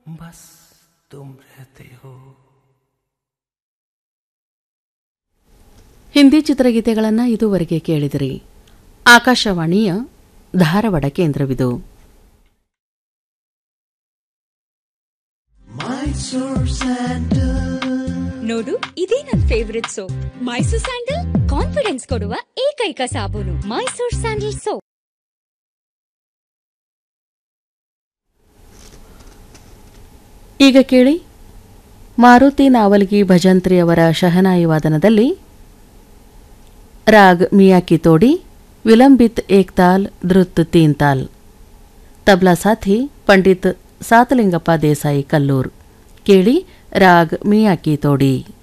बस तुम रहते हो ಹಿಂದಿ ಚಿತ್ರಗೀತೆಗಳನ್ನು ಇದುವರೆಗೆ ಕೇಳಿದಿರಿ ಆಕಾಶವಾಣಿಯ ಧಾರವಾಡ ಕೇಂದ್ರವಿದು ನೋಡು ಇದೇ ನನ್ favourite soap Mysore sandal confidence ಕೊಡುವ ಏಕೈಕ ಸಾಬೂನು ಮೈಸೂರ್ ಸ್ಯಾಂಡಲ್ ಸೋಪ್ ಈಗ ಕೇಳಿ ಮಾರುತಿ ನಾವಲ್ಗಿ ಭಜಂತ್ರಿ ಅವರ ಶಹನಾಯಿ ವಾದನದಲ್ಲಿ ರಾಗ್ ಮಿಯಾಕಿ ತೋಡಿ ವಿಲಂಬಿತ್ ಏಕ್ತಾಲ್ ಧೃತ್ ತೀನ್ ತಾಲ್ ತಬ್ಲಾ ಸಾಥಿ ಪಂಡಿತ್ ಸಾತಲಿಂಗಪ್ಪ ದೇಸಾಯಿ ಕಲ್ಲೂರ್ ಕೇಳಿ ರಾಗ್ ಮಿಯಾಕಿ ತೋಡಿ